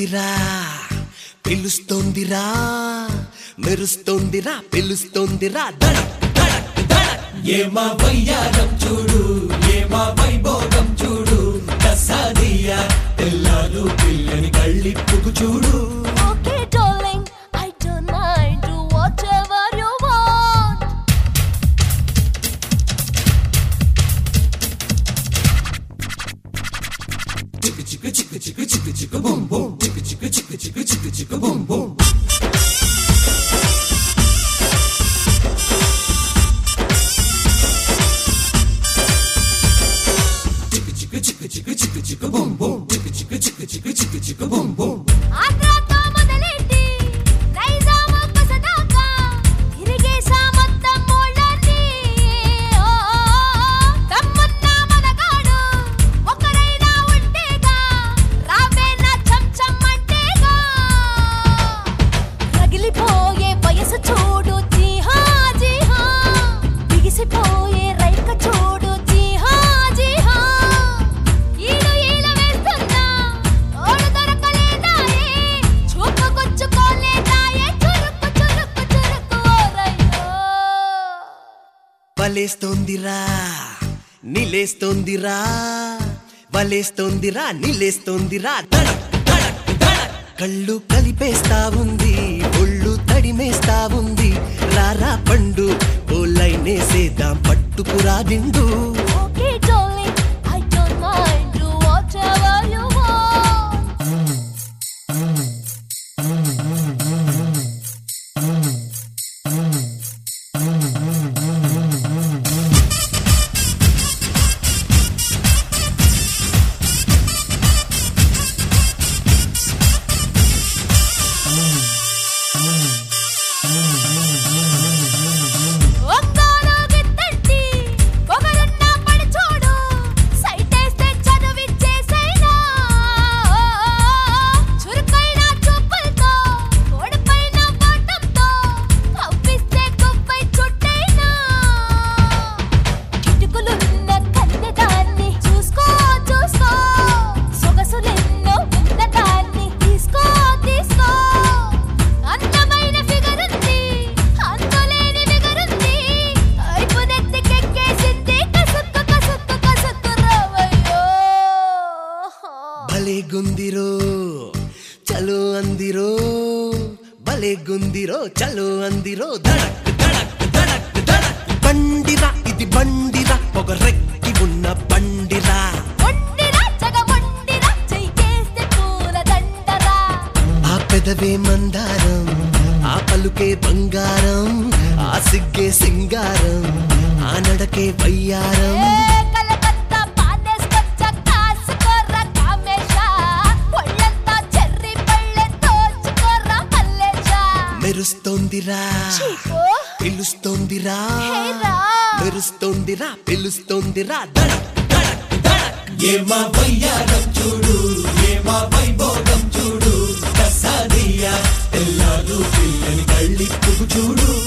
పిలుస్తోందిరా పిలుస్తోందిరా మెరుస్తోందిరా పిలుస్తోందిరా దడక్ దడక్ దడక్ ఏమా వయ్యారం చూడు ఏమా వైభోగం చూడు కసాదియా తెల్లారు పిల్లని కళ్ళిప్పుకు చూడు Okay, darling, I don't mind. Do whatever you want. చిక్కు చిక్కు చిక్కు చిక్కు చిక్కు చిక్కు బుమ్ బుమ్ చిక్కు చిక్కు చిక్కు చిక్కు చిక్కు చిక్కు బుమ్ బుమ్ చిక్కు చిక్కు చిక్కు చిక్కు చిక్కు చిక్కు బుమ్ బుమ్ చిక్కు చిక్కు చిక్కు చిక్కు చిక్కు చిక్కు బుమ్ బుమ్ ఆంధ్రాతో మొదలెట్టి నైజాం ఒక్కసదాకా తిరిగేసా మొత్తం ఊళ్ళన్నీ. ఓ, ఓ, ఓ, దమ్మున్న మనగాడు ఒక్కడైనా ఉంటేగా రావే నా చెంచం అంటేగా. రగిలిపోయే వయసు చూడు జీహా జీహా బిగిసిపోయే రైక చూడు జీహా జీహా ఈడు ఈల వేస్తున్నా తోడు దొరకలేదాయే చూపుకొచ్చుకోలేదాయే చురుకు చురుకు చురుకు ఓరయ్యో వలేస్తోందిరా నిలేస్తోందిరా వలేస్తోందిరా నిలేస్తోందిరా దడక్ దడక్ దడక్ కళ్ళు కలిపేస్తా ఉంది ఒళ్ళు తడిమేస్తా ఉంది రారా పండు ఓ లైనేసేద్దాం పట్టుకురా దిండు Okay, darling, I don't mind. Do whatever you want. Ongole గిత్తట్టి పొగరున్న పడి చూడు సైటేస్తే చదువిచ్చేసైనా చురుకైన చూపులతో ఓడిపోయిన బాటంతో కవ్విస్తే కొవ్వై చుట్టైనా కిటుకులున్న కన్నెదాన్ని చూసుకో చూసుకో సొగసులెన్నో ఉన్నదాన్ని తీసుకో తీసుకో అందమైన ఫిగర్ ఉంది అందులేని ఫిగరుంది వైపు నెత్తికెక్కేసింది కసుక్కు కసుక్కు కసుక్కు రావయ్యో భలే గుందిరో చలో అందిరో భలే గుందిరో చలో అందిరో దడక్ దడక్ దడక్ దడక్ బండిరా ఇది బండిరా పొగరెక్కి ఉన్న బండిరా మొండిరా జగ మొండిరా చెయ్యేస్తే పూల దండరా ఆ పెదవే మందారం ఆ పలుకే బంగారం ఆ సిగ్గే సింగారం ఆ నడకే వయ్యారం ఏ కలకత్తా పానేసుకొచ్చ కాసుకోర్రా కామేశ ఒళ్ళంతా చెర్రి పళ్ళె తోచుకోర్రా మల్లేశ మెరుస్తోందిరా చీకో పిలుస్తోందిరా హేరా మెరుస్తోందిరా పిలుస్తోందిరా దడక్ దడక్ దడక్ ఏమా వయ్యారం చూడు ఏమా వైభోగం చూడు కసాదియా తెల్లారు పిల్లని కళ్ళిప్పుకు చూడు